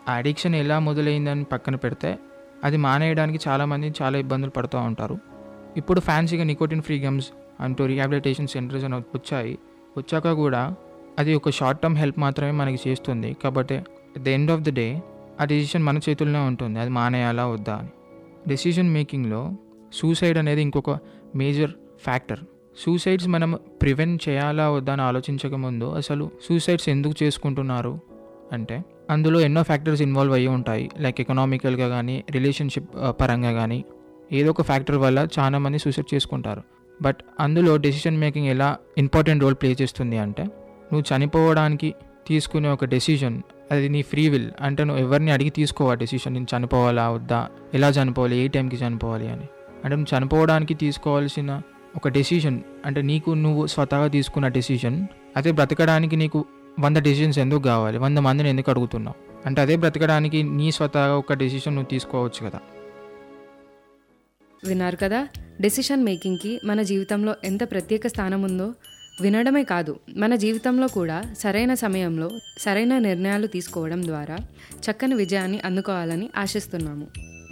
ఆ అడిక్షన్ ఎలా మొదలైందని పక్కన పెడితే అది మానేయడానికి చాలామంది చాలా ఇబ్బందులు పడుతూ ఉంటారు ఇప్పుడు ఫ్యాన్సీగా నికోటిన్ ఫ్రీ గమ్స్ అంటూ రిహాబిలిటేషన్ సెంటర్స్ అని వచ్చాయి వచ్చాక కూడా అది ఒక షార్ట్ టర్మ్ హెల్ప్ మాత్రమే మనకి చేస్తుంది కాబట్టి at the end of the day ఆ డెసిషన్ మన చేతుల్లోనే ఉంటుంది అది మానేయాలా వద్దా అని డెసిషన్ మేకింగ్లో సూసైడ్ అనేది ఇంకొక మేజర్ ఫ్యాక్టర్ సూసైడ్స్ మనం ప్రివెంట్ చేయాలా వద్దా అని ఆలోచించక ముందు అసలు సూసైడ్స్ ఎందుకు చేసుకుంటున్నారు అంటే అందులో ఎన్నో ఫ్యాక్టర్స్ ఇన్వాల్వ్ అయ్యి ఉంటాయి లైక్ ఎకనామికల్గా కానీ రిలేషన్షిప్ పరంగా కానీ ఏదో ఒక ఫ్యాక్టర్ వల్ల చాలా మంది సూసైడ్ చేసుకుంటారు బట్ అందులో డెసిషన్ మేకింగ్ ఎలా ఇంపార్టెంట్ రోల్ ప్లే చేస్తుంది అంటే నువ్వు చనిపోవడానికి తీసుకునే ఒక డెసిషన్ అది నీ ఫ్రీ విల్ అంటే నువ్వు ఎవరిని అడిగి తీసుకో ఆ డెసిషన్ నేను చనిపోవాలా వద్దా ఎలా చనిపోవాలి ఏ టైంకి చనిపోవాలి అని అంటే నువ్వు చనిపోవడానికి తీసుకోవాల్సిన ఒక డెసిషన్ అంటే నీకు నువ్వు స్వతహాగా తీసుకున్న డెసిషన్ అదే బ్రతకడానికి నీకు వంద డెసిషన్స్ ఎందుకు కావాలి వంద మందిని ఎందుకు అడుగుతున్నావు అంటే అదే బ్రతకడానికి నీ స్వతహాగా ఒక డెసిషన్ నువ్వు తీసుకోవచ్చు కదా విన్నారు కదా డెసిషన్ మేకింగ్కి మన జీవితంలో ఎంత ప్రత్యేక స్థానం ఉందో వినడమే కాదు మన జీవితంలో కూడా సరైన సమయంలో సరైన నిర్ణయాలు తీసుకోవడం ద్వారా చక్కని విజయాన్ని అందుకోవాలని ఆశిస్తున్నాము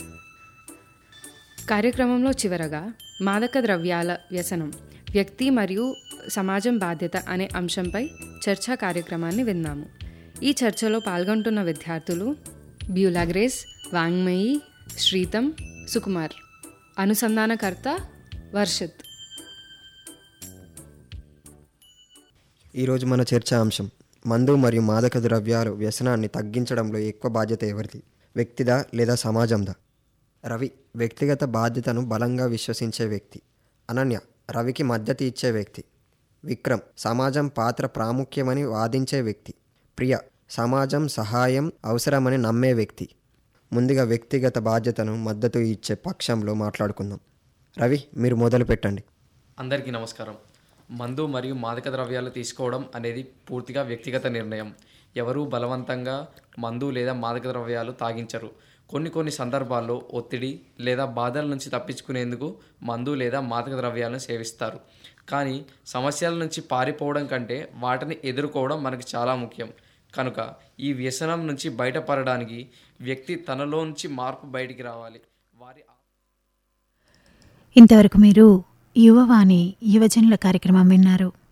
కార్యక్రమంలో చివరగా మాదక ద్రవ్యాల వ్యసనం వ్యక్తి మరియు సమాజం బాధ్యత అనే అంశంపై చర్చా కార్యక్రమాన్ని విన్నాము ఈ చర్చలో పాల్గొంటున్న విద్యార్థులు బ్యూలాగ్రేస్ వాంగ్మయి శ్రీతం సుకుమార్ అనుసంధానకర్త వర్షిత్ ఈరోజు మన చర్చా అంశం మందు మరియు మాదక ద్రవ్యాలు వ్యసనాన్ని తగ్గించడంలో ఎక్కువ బాధ్యత ఎవరిది వ్యక్తిదా లేదా సమాజందా రవి వ్యక్తిగత బాధ్యతను బలంగా విశ్వసించే వ్యక్తి అనన్య రవికి మద్దతు ఇచ్చే వ్యక్తి విక్రమ్ సమాజం పాత్ర ప్రాముఖ్యమని వాదించే వ్యక్తి ప్రియ సమాజం సహాయం అవసరమని నమ్మే వ్యక్తి ముందుగా వ్యక్తిగత బాధ్యతను మద్దతు ఇచ్చే పక్షంలో మాట్లాడుకుందాం రవి మీరు మొదలు పెట్టండి అందరికీ నమస్కారం మందు మరియు మాదక ద్రవ్యాలు తీసుకోవడం అనేది పూర్తిగా వ్యక్తిగత నిర్ణయం ఎవరూ బలవంతంగా మందు లేదా మాదక ద్రవ్యాలు తాగించరు కొన్ని కొన్ని సందర్భాల్లో ఒత్తిడి లేదా బాధల నుంచి తప్పించుకునేందుకు మందు లేదా మాదక ద్రవ్యాలను సేవిస్తారు కానీ సమస్యల నుంచి పారిపోవడం కంటే వాటిని ఎదుర్కోవడం మనకు చాలా ముఖ్యం కనుక ఈ వ్యసనం నుంచి బయటపడడానికి వ్యక్తి తనలోంచి మార్పు బయటికి రావాలి వారి ఇంతవరకు మీరు యువవాణి యువజనుల కార్యక్రమం విన్నారు